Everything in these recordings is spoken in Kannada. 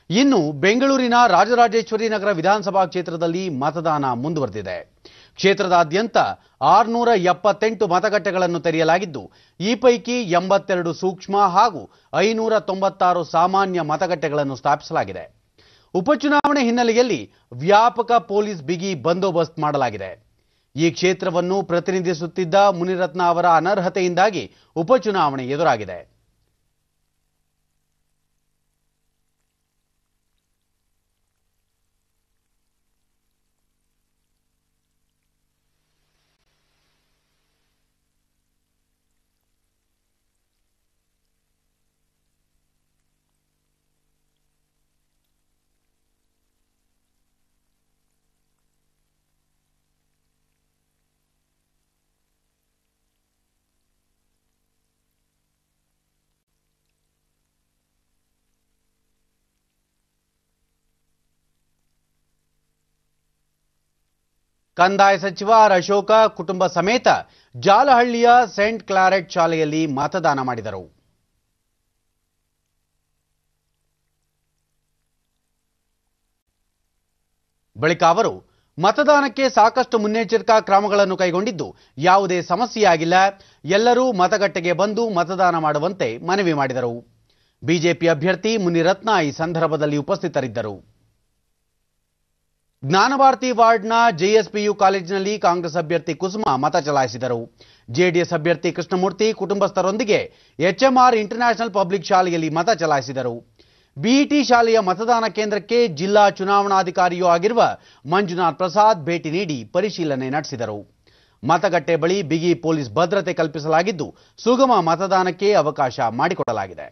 ಇನ್ನು ಬೆಂಗಳೂರಿನ ರಾಜರಾಜೇಶ್ವರಿ ನಗರ ವಿಧಾನಸಭಾ ಕ್ಷೇತ್ರದಲ್ಲಿ ಮತದಾನ ಮುಂದುವರೆದಿದೆ ಕ್ಷೇತ್ರದಾದ್ಯಂತ ಆರುನೂರ ಎಪ್ಪತ್ತೆಂಟು ಮತಗಟ್ಟೆಗಳನ್ನು ತೆರೆಯಲಾಗಿದ್ದು ಈ ಪೈಕಿ ಎಂಬತ್ತೆರಡು ಸೂಕ್ಷ್ಮ ಹಾಗೂ ಐನೂರ ತೊಂಬತ್ತಾರು ಸಾಮಾನ್ಯ ಮತಗಟ್ಟೆಗಳನ್ನು ಸ್ಥಾಪಿಸಲಾಗಿದೆ ಉಪಚುನಾವಣೆ ಹಿನ್ನೆಲೆಯಲ್ಲಿ ವ್ಯಾಪಕ ಪೊಲೀಸ್ ಬಿಗಿ ಬಂದೋಬಸ್ತ್ ಮಾಡಲಾಗಿದೆ ಈ ಕ್ಷೇತ್ರವನ್ನು ಪ್ರತಿನಿಧಿಸುತ್ತಿದ್ದ ಮುನಿರತ್ನ ಅವರ ಅನರ್ಹತೆಯಿಂದಾಗಿ ಉಪಚುನಾವಣೆ ಎದುರಾಗಿದೆ ಕಂದಾಯ ಸಚಿವ ಆರ್ ಅಶೋಕ ಕುಟುಂಬ ಸಮೇತ ಜಾಲಹಳ್ಳಿಯ ಸೇಂಟ್ ಕ್ಲಾರೆಟ್ ಶಾಲೆಯಲ್ಲಿ ಮತದಾನ ಮಾಡಿದರು ಬಳಿಕ ಅವರು ಮತದಾನಕ್ಕೆ ಸಾಕಷ್ಟು ಮುನ್ನೆಚ್ಚರಿಕಾ ಕ್ರಮಗಳನ್ನು ಕೈಗೊಂಡಿದ್ದು ಯಾವುದೇ ಸಮಸ್ಯೆಯಾಗಿಲ್ಲ ಎಲ್ಲರೂ ಮತಗಟ್ಟೆಗೆ ಬಂದು ಮತದಾನ ಮಾಡುವಂತೆ ಮನವಿ ಮಾಡಿದರು ಬಿಜೆಪಿ ಅಭ್ಯರ್ಥಿ ಮುನಿರತ್ನ ಈ ಸಂದರ್ಭದಲ್ಲಿ ಉಪಸ್ಥಿತರಿದ್ದರು ಜ್ಞಾನಭಾರತಿ ವಾರ್ಡ್ನ ಜೆಎಸ್ಪಿಯು ಕಾಲೇಜಿನಲ್ಲಿ ಕಾಂಗ್ರೆಸ್ ಅಭ್ಯರ್ಥಿ ಕುಸುಮ ಮತ ಚಲಾಯಿಸಿದರು ಜೆಡಿಎಸ್ ಅಭ್ಯರ್ಥಿ ಕೃಷ್ಣಮೂರ್ತಿ ಕುಟುಂಬಸ್ಥರೊಂದಿಗೆ ಎಚ್ಎಂಆರ್ ಇಂಟರ್ನ್ಯಾಷನಲ್ ಪಬ್ಲಿಕ್ ಶಾಲೆಯಲ್ಲಿ ಮತ ಚಲಾಯಿಸಿದರು ಬಿಇಟಿ ಶಾಲೆಯ ಮತದಾನ ಕೇಂದ್ರಕ್ಕೆ ಜಿಲ್ಲಾ ಚುನಾವಣಾಧಿಕಾರಿಯೂ ಆಗಿರುವ ಮಂಜುನಾಥ್ ಪ್ರಸಾದ್ ಭೇಟಿ ನೀಡಿ ಪರಿಶೀಲನೆ ನಡೆಸಿದರು ಮತಗಟ್ಟೆ ಬಳಿ ಬಿಗಿ ಪೊಲೀಸ್ ಭದ್ರತೆ ಕಲ್ಪಿಸಲಾಗಿದ್ದು ಸುಗಮ ಮತದಾನಕ್ಕೆ ಅವಕಾಶ ಮಾಡಿಕೊಡಲಾಗಿದೆ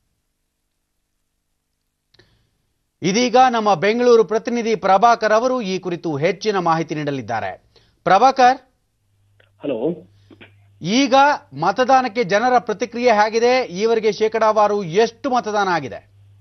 ಇದೀಗ ನಮ್ಮ ಬೆಂಗಳೂರು ಪ್ರತಿನಿಧಿ ಪ್ರಭಾಕರ್ ಅವರು ಈ ಕುರಿತು ಹೆಚ್ಚಿನ ಮಾಹಿತಿ ನೀಡಲಿದ್ದಾರೆ ಪ್ರಭಾಕರ್ ಹಲೋ ಈಗ ಮತದಾನಕ್ಕೆ ಜನರ ಪ್ರತಿಕ್ರಿಯೆ ಹೇಗಿದೆ ಈವರೆಗೆ ಶೇಕಡಾವಾರು ಎಷ್ಟು ಮತದಾನ ಆಗಿದೆ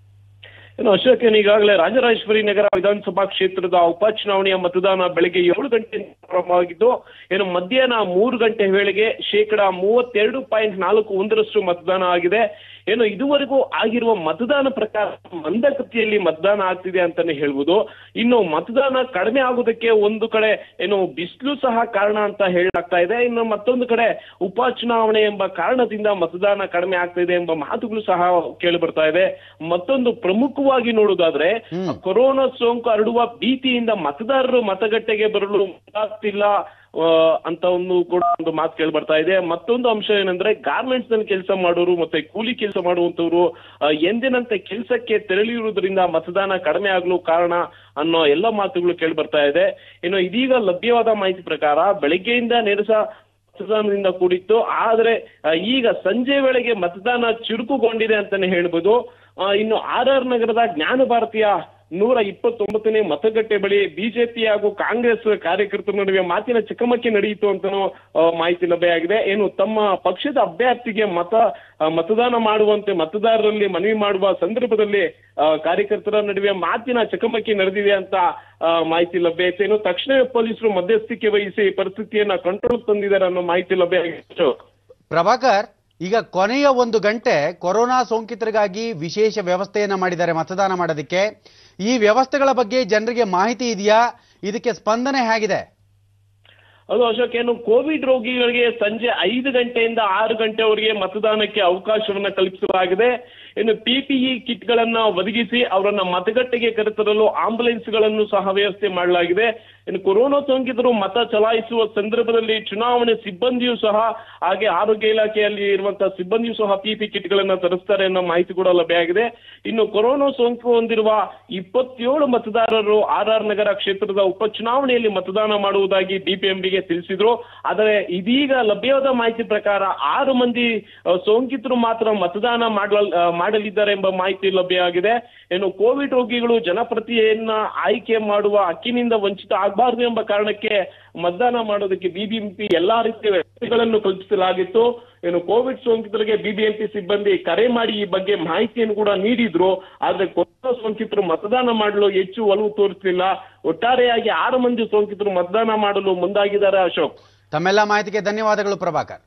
ಏನು ಅಶೋಕ್ ಏನು ಈಗಾಗಲೇ ರಾಜರಾಜೇಶ್ವರಿ ನಗರ ವಿಧಾನಸಭಾ ಕ್ಷೇತ್ರದ ಉಪಚುನಾವಣೆಯ ಮತದಾನ ಬೆಳಗ್ಗೆ ಏಳು ಗಂಟೆ ಪ್ರಾರಂಭವಾಗಿದ್ದು ಏನು ಮಧ್ಯಾಹ್ನ ಮೂರು ಗಂಟೆ ವೇಳೆಗೆ ಶೇಕಡ ಮೂವತ್ತೆರಡು ಪಾಯಿಂಟ್ ನಾಲ್ಕು ಒಂದರಷ್ಟು ಮತದಾನ ಆಗಿದೆ ಏನು ಇದುವರೆಗೂ ಆಗಿರುವ ಮತದಾನ ಪ್ರಕಾರ ಮಂದಗತಿಯಲ್ಲಿ ಮತದಾನ ಆಗ್ತಿದೆ ಅಂತಾನೆ ಹೇಳ್ಬೋದು ಇನ್ನು ಮತದಾನ ಕಡಿಮೆ ಆಗೋದಕ್ಕೆ ಒಂದು ಕಡೆ ಏನು ಬಿಸಿಲು ಸಹ ಕಾರಣ ಅಂತ ಹೇಳಲಾಗ್ತಾ ಇದೆ ಇನ್ನು ಮತ್ತೊಂದು ಕಡೆ ಉಪಚುನಾವಣೆ ಎಂಬ ಕಾರಣದಿಂದ ಮತದಾನ ಕಡಿಮೆ ಆಗ್ತಾ ಇದೆ ಎಂಬ ಮಾತುಗಳು ಸಹ ಕೇಳಿ ಬರ್ತಾ ಇದೆ ಮತ್ತೊಂದು ಪ್ರಮುಖವಾಗಿ ನೋಡುವುದಾದ್ರೆ ಹ್ಮ್. ಕೊರೋನಾ ಸೋಂಕು ಹರಡುವ ಭೀತಿಯಿಂದ ಮತದಾರರು ಮತಗಟ್ಟೆಗೆ ಬರಲು ಮುಂದಾಗ್ತಿಲ್ಲ ಆ, ಅಂತ ಒಂದು ಕೂಡ ಒಂದು ಮಾತು ಕೇಳಿ ಬರ್ತಾ ಇದೆ ಮತ್ತೊಂದು ಅಂಶ ಏನಂದ್ರೆ ಗಾರ್ಮೆಂಟ್ಸ್ ನಲ್ಲಿ ಕೆಲಸ ಮಾಡೋರು ಮತ್ತೆ ಕೂಲಿ ಕೆಲಸ ಮಾಡುವಂತವ್ರು ಆ, ಎಂದಿನಂತೆ ಕೆಲಸಕ್ಕೆ ತೆರಳಿರುವುದರಿಂದ ಮತದಾನ ಕಡಿಮೆ ಆಗಲು ಕಾರಣ ಅನ್ನೋ ಎಲ್ಲ ಮಾತುಗಳು ಕೇಳಿ ಬರ್ತಾ ಇದೆ ಇನ್ನು ಇದೀಗ ಲಭ್ಯವಾದ ಮಾಹಿತಿ ಪ್ರಕಾರ ಬೆಳಗ್ಗೆಯಿಂದ ನೆರಸ ಮತದಾನದಿಂದ ಕೂಡಿತ್ತು ಆದ್ರೆ ಆ, ಈಗ ಸಂಜೆ ವೇಳೆಗೆ ಮತದಾನ ಚುರುಕುಗೊಂಡಿದೆ ಅಂತಾನೆ ಹೇಳ್ಬೋದು ಆ, ಇನ್ನು ಆರ್ ಆರ್ ನಗರದ ಜ್ಞಾನ ಭಾರತೀಯ ನೂರ ಇಪ್ಪತ್ತೊಂಬತ್ತನೇ ಮತಗಟ್ಟೆ ಬಳಿ ಬಿಜೆಪಿ ಹಾಗೂ ಕಾಂಗ್ರೆಸ್ ಕಾರ್ಯಕರ್ತರ ನಡುವೆ ಮಾತಿನ ಚಕಮಕಿ ನಡೆಯಿತು ಅಂತಾನೂ ಆ, ಮಾಹಿತಿ ಲಭ್ಯವಾಗಿದೆ ಏನು ತಮ್ಮ ಪಕ್ಷದ ಅಭ್ಯರ್ಥಿಗೆ ಮತ ಆ, ಮತದಾನ ಮಾಡುವಂತೆ ಮತದಾರರಲ್ಲಿ ಮನವಿ ಮಾಡುವ ಸಂದರ್ಭದಲ್ಲಿ ಆ, ಕಾರ್ಯಕರ್ತರ ನಡುವೆ ಮಾತಿನ ಚಕಮಕಿ ನಡೆದಿದೆ ಅಂತ ಆ, ಮಾಹಿತಿ ಲಭ್ಯ ಐತೆ ಇನ್ನು ತಕ್ಷಣವೇ ಪೊಲೀಸರು ಮಧ್ಯಸ್ಥಿಕೆ ವಹಿಸಿ ಪರಿಸ್ಥಿತಿಯನ್ನ ಕಂಟ್ರೋಲ್ ತಂದಿದ್ದಾರೆ ಅನ್ನೋ ಮಾಹಿತಿ ಲಭ್ಯ ಆಗಿದೆ ಪ್ರಭಾಕರ್ ಈಗ ಕೊನೆಯ ಒಂದು ಗಂಟೆ ಕೊರೋನಾ ಸೋಂಕಿತರಿಗಾಗಿ ವಿಶೇಷ ವ್ಯವಸ್ಥೆಯನ್ನ ಮಾಡಿದ್ದಾರೆ ಮತದಾನ ಮಾಡೋದಕ್ಕೆ ಈ ವ್ಯವಸ್ಥೆಗಳ ಬಗ್ಗೆ ಜನರಿಗೆ ಮಾಹಿತಿ ಇದೆಯಾ ಇದಕ್ಕೆ ಸ್ಪಂದನೆ ಹೇಗಿದೆ ಅದು ಅಶೋಕ್ ಏನು ಕೋವಿಡ್ ರೋಗಿಗಳಿಗೆ ಸಂಜೆ ಐದು ಗಂಟೆಯಿಂದ ಆರು ಗಂಟೆವರೆಗೆ ಮತದಾನಕ್ಕೆ ಅವಕಾಶವನ್ನ ಕಲ್ಪಿಸಲಾಗಿದೆ ಇನ್ನು ಪಿಪಿಇ ಕಿಟ್ಗಳನ್ನ ಒದಗಿಸಿ ಅವರನ್ನ ಮತಗಟ್ಟೆಗೆ ಕರೆತರಲು ಆಂಬುಲೆನ್ಸ್ ಗಳನ್ನು ಸಹ ವ್ಯವಸ್ಥೆ ಮಾಡಲಾಗಿದೆ ಇನ್ನು ಕೊರೋನಾ ಸೋಂಕಿತರು ಮತ ಚಲಾಯಿಸುವ ಸಂದರ್ಭದಲ್ಲಿ ಚುನಾವಣೆ ಸಿಬ್ಬಂದಿಯೂ ಸಹ ಹಾಗೆ ಆರೋಗ್ಯ ಇಲಾಖೆಯಲ್ಲಿ ಇರುವಂತಹ ಸಿಬ್ಬಂದಿಯೂ ಸಹ ಪಿಪಿ ಕಿಟ್ಗಳನ್ನ ತರಿಸ್ತಾರೆ ಅನ್ನೋ ಮಾಹಿತಿ ಕೂಡ ಲಭ್ಯ ಆಗಿದೆ ಇನ್ನು ಕೊರೋನಾ ಸೋಂಕು ಹೊಂದಿರುವ ಇಪ್ಪತ್ತೇಳು ಮತದಾರರು ಆರ್ ಆರ್ ನಗರ ಕ್ಷೇತ್ರದ ಉಪಚುನಾವಣೆಯಲ್ಲಿ ಮತದಾನ ಮಾಡುವುದಾಗಿ ಬಿಪಿಎಂಬಿಗೆ ತಿಳಿಸಿದ್ರು ಆದರೆ ಇದೀಗ ಲಭ್ಯವಾದ ಮಾಹಿತಿ ಪ್ರಕಾರ ಆರು ಮಂದಿ ಆ, ಸೋಂಕಿತರು ಮಾತ್ರ ಮತದಾನ ಮಾಡಲ್ ಆ, ಮಾಡಲಿದ್ದಾರೆ ಎಂಬ ಮಾಹಿತಿ ಲಭ್ಯ ಆಗಿದೆ ಏನು ಕೋವಿಡ್ ರೋಗಿಗಳು ಜನಪ್ರತಿಯನ್ನ ಆಯ್ಕೆ ಮಾಡುವ ಹಕ್ಕಿನಿಂದ ವಂಚಿತ ಆಗಬಾರದು ಎಂಬ ಕಾರಣಕ್ಕೆ ಮತದಾನ ಮಾಡೋದಕ್ಕೆ ಬಿಬಿಎಂಪಿ ಎಲ್ಲಾ ರೀತಿಯ ವ್ಯವಸ್ಥೆಗಳನ್ನು ಕಲ್ಪಿಸಲಾಗಿತ್ತು ಏನು ಕೋವಿಡ್ ಸೋಂಕಿತರಿಗೆ ಬಿಬಿಎಂಪಿ ಸಿಬ್ಬಂದಿ ಕರೆ ಮಾಡಿ ಈ ಬಗ್ಗೆ ಮಾಹಿತಿಯನ್ನು ಕೂಡ ನೀಡಿದ್ರು ಆದ್ರೆ ಕೊರೋನಾ ಸೋಂಕಿತರು ಮತದಾನ ಮಾಡಲು ಹೆಚ್ಚು ಒಲವು ತೋರಿಸಲಿಲ್ಲ ಒಟ್ಟಾರೆಯಾಗಿ ಆರು ಮಂದಿ ಸೋಂಕಿತರು ಮತದಾನ ಮಾಡಲು ಮುಂದಾಗಿದ್ದಾರೆ ಅಶೋಕ್ ತಮ್ಮೆಲ್ಲ ಮಾಹಿತಿಗೆ ಧನ್ಯವಾದಗಳು ಪ್ರಭಾಕರ್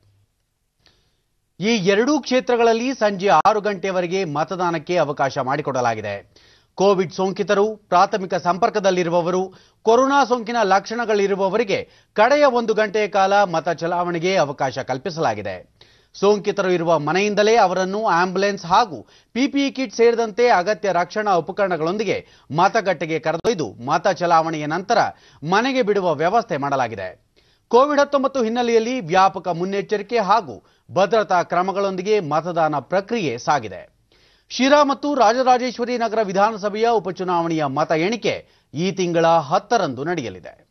ಈ ಎರಡೂ ಕ್ಷೇತ್ರಗಳಲ್ಲಿ ಸಂಜೆ ಆರು ಗಂಟೆವರೆಗೆ ಮತದಾನಕ್ಕೆ ಅವಕಾಶ ಮಾಡಿಕೊಡಲಾಗಿದೆ ಕೋವಿಡ್ ಸೋಂಕಿತರು ಪ್ರಾಥಮಿಕ ಸಂಪರ್ಕದಲ್ಲಿರುವವರು ಕೊರೋನಾ ಸೋಂಕಿನ ಲಕ್ಷಣಗಳಿರುವವರಿಗೆ ಕಡೆಯ ಒಂದು ಗಂಟೆಯ ಕಾಲ ಮತ ಚಲಾವಣೆಗೆ ಅವಕಾಶ ಕಲ್ಪಿಸಲಾಗಿದೆ ಸೋಂಕಿತರು ಇರುವ ಮನೆಯಿಂದಲೇ ಅವರನ್ನು ಆಂಬ್ಯುಲೆನ್ಸ್ ಹಾಗೂ ಪಿಪಿಇ ಕಿಟ್ ಸೇರಿದಂತೆ ಅಗತ್ಯ ರಕ್ಷಣಾ ಉಪಕರಣಗಳೊಂದಿಗೆ ಮತಗಟ್ಟೆಗೆ ಕರೆದೊಯ್ದು ಮತ ಚಲಾವಣೆಯ ನಂತರ ಮನೆಗೆ ಬಿಡುವ ವ್ಯವಸ್ಥೆ ಮಾಡಲಾಗಿದೆ ಕೋವಿಡ್ ಹತ್ತೊಂಬತ್ತು ಹಿನ್ನೆಲೆಯಲ್ಲಿ ವ್ಯಾಪಕ ಮುನ್ನೆಚ್ಚರಿಕೆ ಹಾಗೂ ಭದ್ರತಾ ಕ್ರಮಗಳೊಂದಿಗೆ ಮತದಾನ ಪ್ರಕ್ರಿಯೆ ಸಾಗಿದೆ ಶಿರಾ ಮತ್ತು ರಾಜರಾಜೇಶ್ವರಿ ನಗರ ವಿಧಾನಸಭೆಯ ಉಪಚುನಾವಣೆಯ ಮತ ಎಣಿಕೆ ಈ ತಿಂಗಳ ಹತ್ತರಂದು ನಡೆಯಲಿದೆ